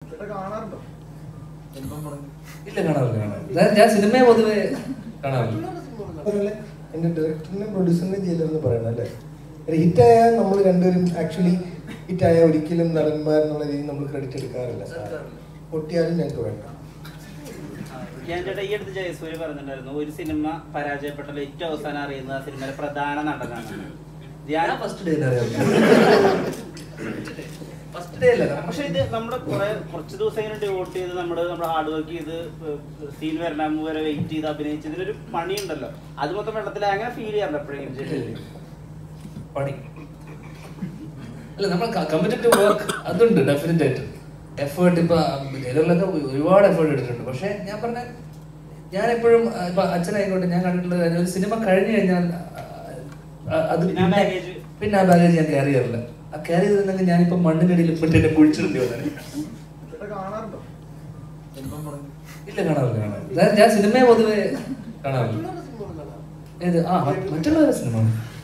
ചേട്ടാ കാണാറുണ്ടോ സിനിമ പടം ഇല്ല കാണാറില്ല കാണാറില്ല ഞാൻ- ഞാൻ സിനിമയെ പൊതുവെ കാണാറില്ല അതുപോലെ എൻ്റെ ഡയറക്ടറിനും പ്രൊഡ്യൂസറിനും ചെയ്യില്ലെന്ന് പറയണം അല്ലേ ഹിറ്റായാൽ നമ്മൾ രണ്ടുപേരും ആക്ച്വലി ഹിറ്റായ ഒരിക്കലും നടന്മാർ എന്നുള്ള രീതിയിൽ നമ്മൾ ക്രെഡിറ്റ് എടുക്കാറില്ല പൊട്ടിയാലും ഞങ്ങൾക്ക് വേണ്ട ഞാൻ ചേട്ടാ ഈ അടുത്ത് ജയസൂര്യ പറഞ്ഞിട്ടുണ്ടായിരുന്നു ഒരു സിനിമ പരാജയപ്പെട്ടാൽ ഏറ്റവും അവസാനം അറിയുന്നത് ആ സിനിമയിലെ പ്രധാന നടനാണ് ഞാൻ ഞാൻ ഫസ്റ്റ് ഡേ അറിയാം ഫസ്റ്റ് ഡേ അല്ല പക്ഷെ ഇത് നമ്മുടെ കുറെ കുറച്ച് ദിവസം ഇങ്ങനെ ഡിവോട്ട് ചെയ്ത് നമ്മള് നമ്മുടെ ഹാർഡ് വർക്ക് ചെയ്ത് സീൻ വരണം വരെ വെയിറ്റ് ചെയ്ത് അഭിനയിച്ച് ഇതിലൊരു പണിയുണ്ടല്ലോ അത് മൊത്തം വെള്ളത്തിൽ അങ്ങനെ ഫീൽ ചെയ്യാറുണ്ട് എപ്പോഴെങ്കിലും ചേട്ടൻ പണി അല്ല നമ്മൾ കമ്മിറ്റഡ് ടു വർക്ക് അതുണ്ട് ഡെഫിനറ്റ് ആയിട്ട് എഫേർട്ട് ഇപ്പൊ ജയിലറിലൊക്കെ ഒരുപാട് എഫേർട്ട് എടുത്തിട്ടുണ്ട് പക്ഷെ ഞാൻ പറഞ്ഞ ഞാൻ എപ്പോഴും ആ, ഇപ്പൊ അച്ഛനായിക്കോട്ടെ ഞാൻ കണ്ടിട്ടുള്ളത് കാര്യം, ഒരു സിനിമ കഴിഞ്ഞു കഴിഞ്ഞാൽ ആ, അത് പിന്നെ ആ പിന്നെ- baggage. പിന്നെ ആ ബാഗേജ് ഞാൻ ക്യാരി ചെയ്യാറില്ല ആ ക്യാരി ചെയ്തിരുന്നെങ്കിൽ ഞാനിപ്പോ മണ്ണിനടിയിൽ ഇപ്പൊ എന്നെ കുഴിച്ചിട്ടുണ്ട് ചേട്ടാ കാണാറുണ്ടോ സിനിമ പടം ഇല്ല കാണാറില്ല കാണാറില്ല ഞാൻ- ഞാൻ സിനിമയെ പൊതുവെ കാണാറില്ല ഏത് ആ മറ്റുള്ളവരുടെ സിനിമ